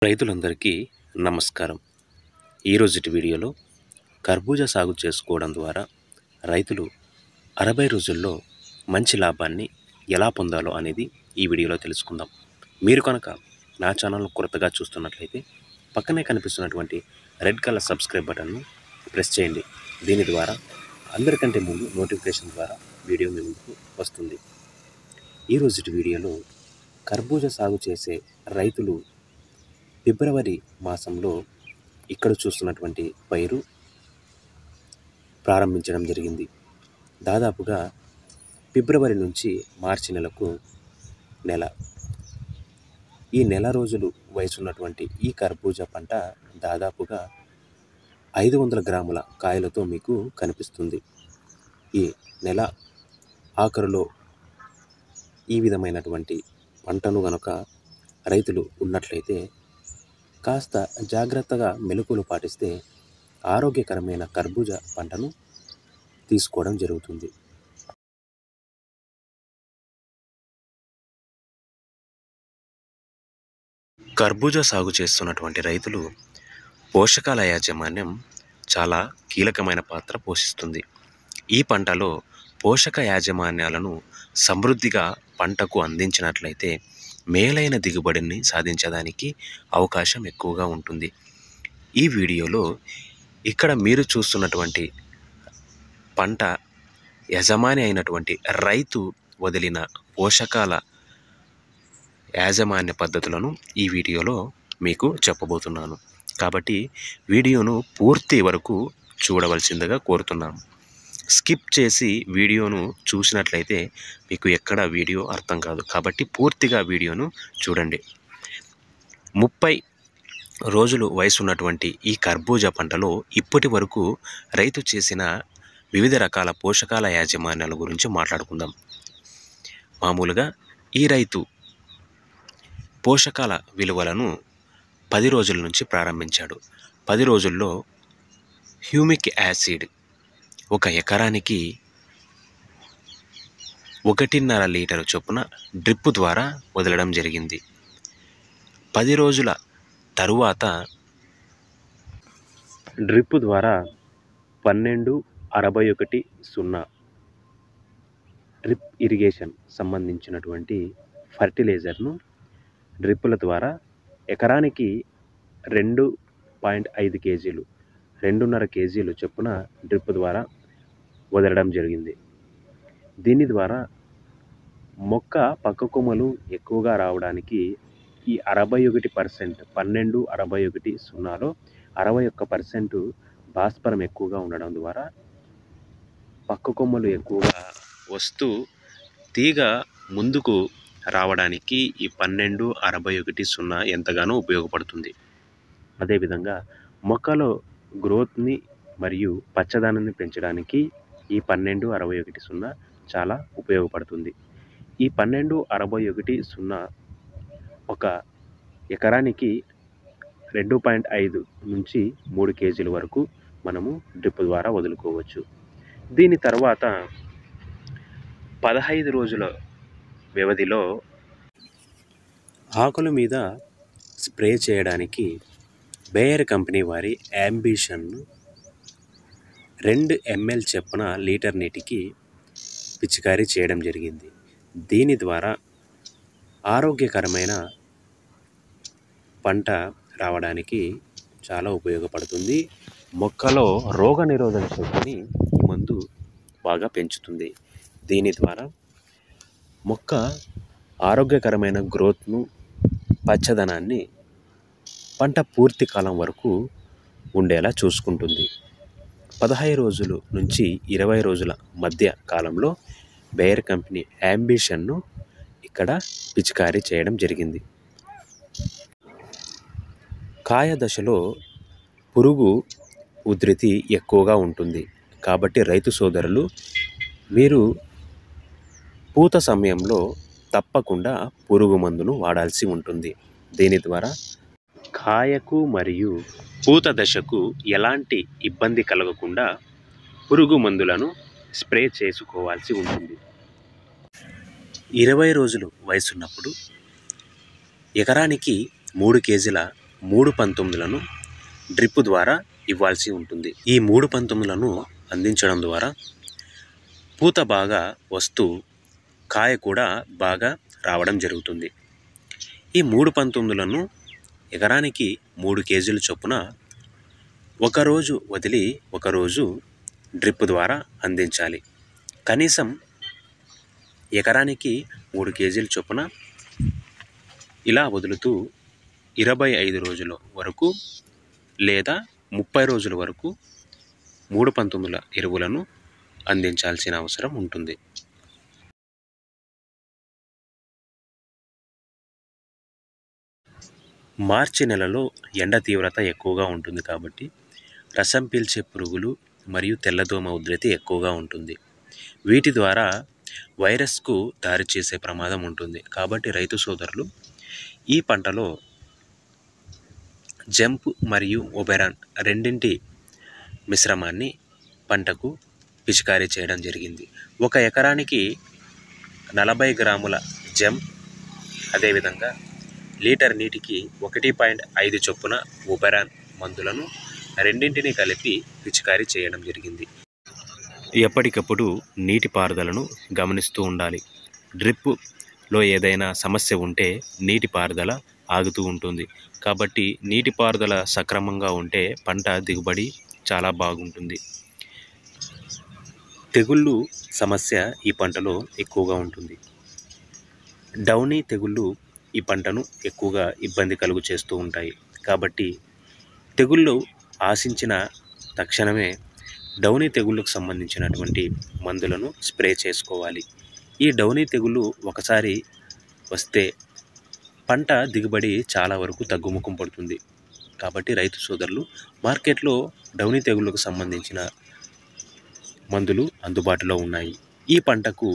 రైతులందరికీ నమస్కారం ఈరోజుటి వీడియోలో కర్బూజా సాగు చేసుకోవడం ద్వారా రైతులు అరవై రోజుల్లో మంచి లాభాన్ని ఎలా పొందాలో అనేది ఈ వీడియోలో తెలుసుకుందాం మీరు కనుక నా ఛానల్ కొత్తగా చూస్తున్నట్లయితే పక్కనే కనిపిస్తున్నటువంటి రెడ్ కలర్ సబ్స్క్రైబ్ బటన్ను ప్రెస్ చేయండి దీని ద్వారా అందరికంటే ముందు నోటిఫికేషన్ ద్వారా వీడియో మీ ముందుకు వస్తుంది ఈరోజుటి వీడియోలో కర్బూజా సాగు చేసే రైతులు ఫిబ్రవరి మాసంలో ఇక్కడ చూస్తున్నటువంటి పైరు ప్రారంభించడం జరిగింది దాదాపుగా ఫిబ్రవరి నుంచి మార్చి నెలకు నెల ఈ నెల రోజులు వయసున్నటువంటి ఈ కర్బూజా పంట దాదాపుగా ఐదు వందల గ్రాముల కాయలతో మీకు కనిపిస్తుంది ఈ నెల ఆఖరులో ఈ విధమైనటువంటి పంటను గనుక రైతులు ఉన్నట్లయితే కాస్త జాగ్రత్తగా మెలకులు పాటిస్తే ఆరోగ్యకరమైన కర్బూజా పంటను తీసుకోవడం జరుగుతుంది కర్బూజా సాగు చేస్తున్నటువంటి రైతులు పోషకాల యాజమాన్యం చాలా కీలకమైన పాత్ర పోషిస్తుంది ఈ పంటలో పోషక యాజమాన్యాలను సమృద్ధిగా పంటకు అందించినట్లయితే మేలైన దిగుబడిని సాధించడానికి అవకాశం ఎక్కువగా ఉంటుంది ఈ వీడియోలో ఇక్కడ మీరు చూస్తున్నటువంటి పంట యజమాని అయినటువంటి రైతు వదిలిన పోషకాల యాజమాన్య పద్ధతులను ఈ వీడియోలో మీకు చెప్పబోతున్నాను కాబట్టి వీడియోను పూర్తి వరకు చూడవలసిందిగా కోరుతున్నాను స్కిప్ చేసి వీడియోను చూసినట్లయితే మీకు ఎక్కడ వీడియో అర్థం కాదు కాబట్టి పూర్తిగా వీడియోను చూడండి ముప్పై రోజులు వయసు ఉన్నటువంటి ఈ కర్బూజా పంటలో ఇప్పటి వరకు రైతు చేసిన వివిధ రకాల పోషకాల యాజమాన్యాల గురించి మాట్లాడుకుందాం మామూలుగా ఈ రైతు పోషకాల విలువలను పది రోజుల నుంచి ప్రారంభించాడు పది రోజుల్లో హ్యూమిక్ యాసిడ్ ఒక ఎకరానికి ఒకటిన్నర లీటరు చొప్పున డ్రిప్ ద్వారా వదలడం జరిగింది పది రోజుల తరువాత డ్రిప్ ద్వారా పన్నెండు అరవై ఒకటి సున్నా డ్రిప్ ఇరిగేషన్ సంబంధించినటువంటి ఫర్టిలైజర్ను డ్రిప్పుల ద్వారా ఎకరానికి రెండు పాయింట్ ఐదు కేజీలు రెండున్నర కేజీలు చొప్పున డ్రిప్ ద్వారా వదలడం జరిగింది దీని ద్వారా మొక్క పక్క కొమ్మలు ఎక్కువగా రావడానికి ఈ అరవై ఒకటి పర్సెంట్ పన్నెండు అరవై ఒకటి సున్నాలో అరవై ఒక్క పర్సెంట్ భాస్వరం ఎక్కువగా ఉండడం ద్వారా పక్క కొమ్మలు ఎక్కువగా వస్తూ తీగ ముందుకు రావడానికి ఈ పన్నెండు అరవై ఒకటి సున్నా ఎంతగానో ఉపయోగపడుతుంది అదేవిధంగా మొక్కలో గ్రోత్ని మరియు పచ్చదనాన్ని పెంచడానికి ఈ పన్నెండు అరవై ఒకటి సున్నా చాలా ఉపయోగపడుతుంది ఈ పన్నెండు అరవై ఒకటి సున్నా ఒక ఎకరానికి రెండు పాయింట్ ఐదు నుంచి మూడు కేజీల వరకు మనము డ్రిప్ ద్వారా వదులుకోవచ్చు దీని తర్వాత పదహైదు రోజుల వ్యవధిలో ఆకుల మీద స్ప్రే చేయడానికి బేయర్ కంపెనీ వారి యాంబిషన్ రెండు ఎంఎల్ చొప్పున లీటర్ నీటికి పిచికారీ చేయడం జరిగింది దీని ద్వారా ఆరోగ్యకరమైన పంట రావడానికి చాలా ఉపయోగపడుతుంది మొక్కలో రోగ నిరోధక శక్తిని ఈ మందు బాగా పెంచుతుంది దీని ద్వారా మొక్క ఆరోగ్యకరమైన గ్రోత్ను పచ్చదనాన్ని పంట పూర్తి కాలం వరకు ఉండేలా చూసుకుంటుంది పదహైదు రోజులు నుంచి ఇరవై రోజుల మధ్య కాలంలో బేయర్ కంపెనీ యాంబిషన్ను ఇక్కడ పిచికారీ చేయడం జరిగింది కాయ దశలో పురుగు ఉధృతి ఎక్కువగా ఉంటుంది కాబట్టి రైతు సోదరులు మీరు పూత సమయంలో తప్పకుండా పురుగు మందును వాడాల్సి ఉంటుంది దీని ద్వారా కాయకు మరియు పూత దశకు ఎలాంటి ఇబ్బంది కలగకుండా పురుగు మందులను స్ప్రే చేసుకోవాల్సి ఉంటుంది ఇరవై రోజులు వయసున్నప్పుడు ఎకరానికి మూడు కేజీల మూడు పంతొమ్మిదిలను డ్రిప్ ద్వారా ఇవ్వాల్సి ఉంటుంది ఈ మూడు పంతొమ్మిదిలను అందించడం ద్వారా పూత బాగా వస్తూ కాయ కూడా బాగా రావడం జరుగుతుంది ఈ మూడు పంతొమ్మిదిలను ఎకరానికి మూడు కేజీల చొప్పున ఒకరోజు వదిలి ఒకరోజు డ్రిప్ ద్వారా అందించాలి కనీసం ఎకరానికి మూడు కేజీల చొప్పున ఇలా వదులుతూ ఇరవై ఐదు రోజుల వరకు లేదా ముప్పై రోజుల వరకు మూడు పంతొమ్మిదిల ఎరువులను అందించాల్సిన అవసరం ఉంటుంది మార్చి నెలలో ఎండ తీవ్రత ఎక్కువగా ఉంటుంది కాబట్టి రసం పీల్చే పురుగులు మరియు తెల్లదోమ ఉధృతి ఎక్కువగా ఉంటుంది వీటి ద్వారా వైరస్కు దారి చేసే ప్రమాదం ఉంటుంది కాబట్టి రైతు సోదరులు ఈ పంటలో జంప్ మరియు ఒబెరాన్ రెండింటి మిశ్రమాన్ని పంటకు పిచికారీ చేయడం జరిగింది ఒక ఎకరానికి నలభై గ్రాముల జంప్ అదేవిధంగా లీటర్ నీటికి ఒకటి పాయింట్ ఐదు చొప్పున ఒబెరాన్ మందులను రెండింటిని కలిపి పిచికారీ చేయడం జరిగింది ఎప్పటికప్పుడు నీటిపారుదలను గమనిస్తూ ఉండాలి డ్రిప్పులో ఏదైనా సమస్య ఉంటే నీటిపారుదల ఆగుతూ ఉంటుంది కాబట్టి నీటిపారుదల సక్రమంగా ఉంటే పంట దిగుబడి చాలా బాగుంటుంది తెగుళ్ళు సమస్య ఈ పంటలో ఎక్కువగా ఉంటుంది డౌనీ తెగుళ్ళు ఈ పంటను ఎక్కువగా ఇబ్బంది కలుగు చేస్తూ ఉంటాయి కాబట్టి తెగుళ్ళు ఆశించిన తక్షణమే డౌనీ తెగుళ్ళకు సంబంధించినటువంటి మందులను స్ప్రే చేసుకోవాలి ఈ డౌనీ తెగుళ్ళు ఒకసారి వస్తే పంట దిగుబడి చాలా వరకు తగ్గుముఖం పడుతుంది కాబట్టి రైతు సోదరులు మార్కెట్లో డౌనీ తెగుళ్ళకు సంబంధించిన మందులు అందుబాటులో ఉన్నాయి ఈ పంటకు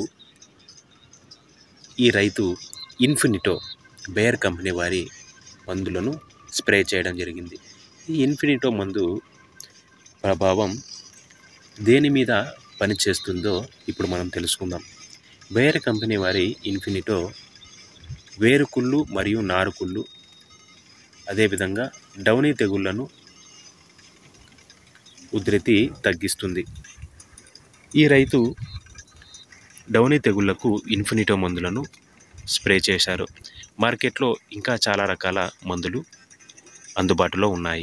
ఈ రైతు ఇన్ఫినిటో బేర్ కంపెనీ వారి మందులను స్ప్రే చేయడం జరిగింది ఈ ఇన్ఫినిటో మందు ప్రభావం దేని మీద పనిచేస్తుందో ఇప్పుడు మనం తెలుసుకుందాం బేర్ కంపెనీ వారి ఇన్ఫినిటో వేరుకుళ్ళు మరియు నారుకుళ్ళు అదేవిధంగా డౌనీ తెగుళ్లను ఉధృతి తగ్గిస్తుంది ఈ రైతు డౌనీ తెగుళ్లకు ఇన్ఫినిటో మందులను స్ప్రే చేశారు మార్కెట్లో ఇంకా చాలా రకాల మందులు అందుబాటులో ఉన్నాయి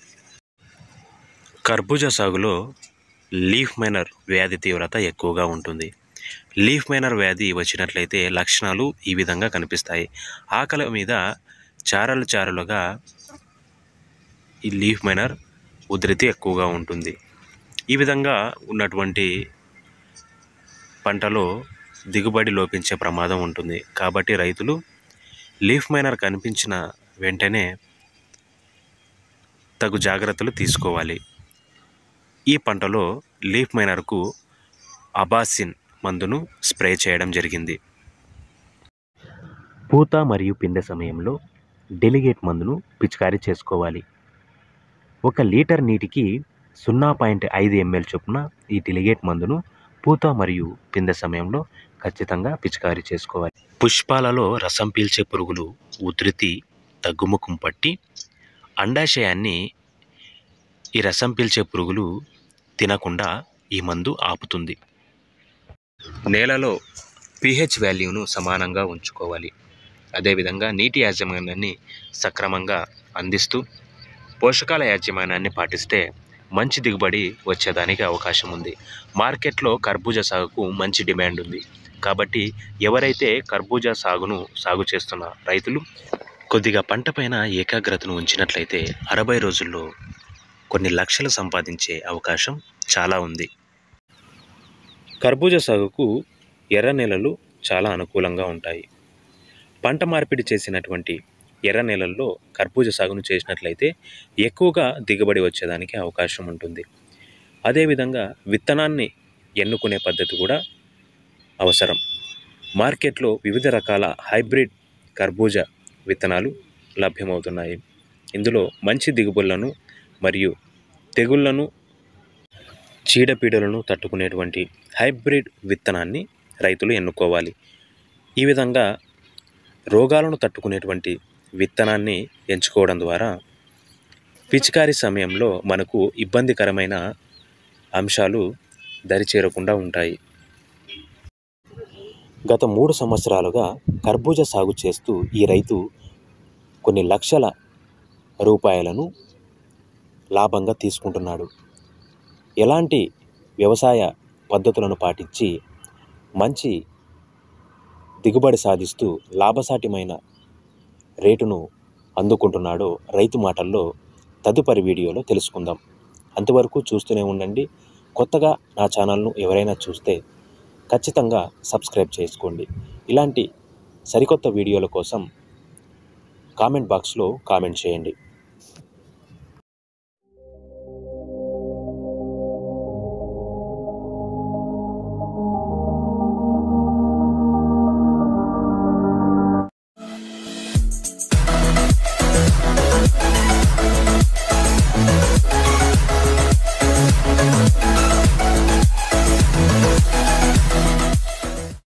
కర్బూజా సాగులో లీఫ్ మైనర్ వ్యాధి తీవ్రత ఎక్కువగా ఉంటుంది లీఫ్ మైనర్ వ్యాధి వచ్చినట్లయితే లక్షణాలు ఈ విధంగా కనిపిస్తాయి ఆకలి మీద చారలు చారలుగా ఈ లీఫ్ మైనర్ ఉధృతి ఎక్కువగా ఉంటుంది ఈ విధంగా ఉన్నటువంటి పంటలో దిగుబడి లోపించే ప్రమాదం ఉంటుంది కాబట్టి రైతులు లీఫ్ మైనర్ కనిపించిన వెంటనే తగు జాగ్రత్తలు తీసుకోవాలి ఈ పంటలో లీఫ్ మైనర్కు అబాసిన్ మందును స్ప్రే చేయడం జరిగింది పూత మరియు పిందె సమయంలో డెలిగేట్ మందును పిచికారీ చేసుకోవాలి ఒక లీటర్ నీటికి సున్నా పాయింట్ ఐదు ఎంఎల్ చొప్పున ఈ డెలిగేట్ మందును పూత మరియు పిందె సమయంలో ఖచ్చితంగా పిచికారీ చేసుకోవాలి పుష్పాలలో రసం పీల్చే పురుగులు ఉధృతి తగ్గుముఖం పట్టి అండాశయాన్ని ఈ రసం పీల్చే పురుగులు తినకుండా ఈ మందు ఆపుతుంది నేలలో పిహెచ్ వాల్యూను సమానంగా ఉంచుకోవాలి అదేవిధంగా నీటి యాజమాన్యాన్ని సక్రమంగా అందిస్తూ పోషకాల యాజమాన్యాన్ని పాటిస్తే మంచి దిగుబడి వచ్చేదానికి అవకాశం ఉంది మార్కెట్లో కర్బూజా సాగుకు మంచి డిమాండ్ ఉంది కాబట్టి ఎవరైతే కర్బూజా సాగును సాగు చేస్తున్న రైతులు కొద్దిగా పంట పైన ఏకాగ్రతను ఉంచినట్లయితే అరవై రోజుల్లో కొన్ని లక్షలు సంపాదించే అవకాశం చాలా ఉంది కర్బూజా సాగుకు ఎర్ర నేలలు చాలా అనుకూలంగా ఉంటాయి పంట మార్పిడి చేసినటువంటి ఎర్ర నేలల్లో కర్బూజా సాగును చేసినట్లయితే ఎక్కువగా దిగుబడి వచ్చేదానికి అవకాశం ఉంటుంది అదేవిధంగా విత్తనాన్ని ఎన్నుకునే పద్ధతి కూడా అవసరం మార్కెట్లో వివిధ రకాల హైబ్రిడ్ కర్బూజా విత్తనాలు లభ్యమవుతున్నాయి ఇందులో మంచి దిగుబడులను మరియు తెగుళ్లను చీడపీడలను తట్టుకునేటువంటి హైబ్రిడ్ విత్తనాన్ని రైతులు ఎన్నుకోవాలి ఈ విధంగా రోగాలను తట్టుకునేటువంటి విత్తనాన్ని ఎంచుకోవడం ద్వారా పిచికారీ సమయంలో మనకు ఇబ్బందికరమైన అంశాలు దరిచేరకుండా ఉంటాయి గత మూడు సంవత్సరాలుగా కర్బూజా సాగు చేస్తూ ఈ రైతు కొన్ని లక్షల రూపాయలను లాభంగా తీసుకుంటున్నాడు ఎలాంటి వ్యవసాయ పద్ధతులను పాటించి మంచి దిగుబడి సాధిస్తూ లాభసాటిమైన రేటును అందుకుంటున్నాడో రైతు మాటల్లో తదుపరి వీడియోలో తెలుసుకుందాం అంతవరకు చూస్తూనే ఉండండి కొత్తగా నా ఛానల్ను ఎవరైనా చూస్తే ఖచ్చితంగా సబ్స్క్రైబ్ చేసుకోండి ఇలాంటి సరికొత్త వీడియోల కోసం కామెంట్ బాక్స్లో కామెంట్ చేయండి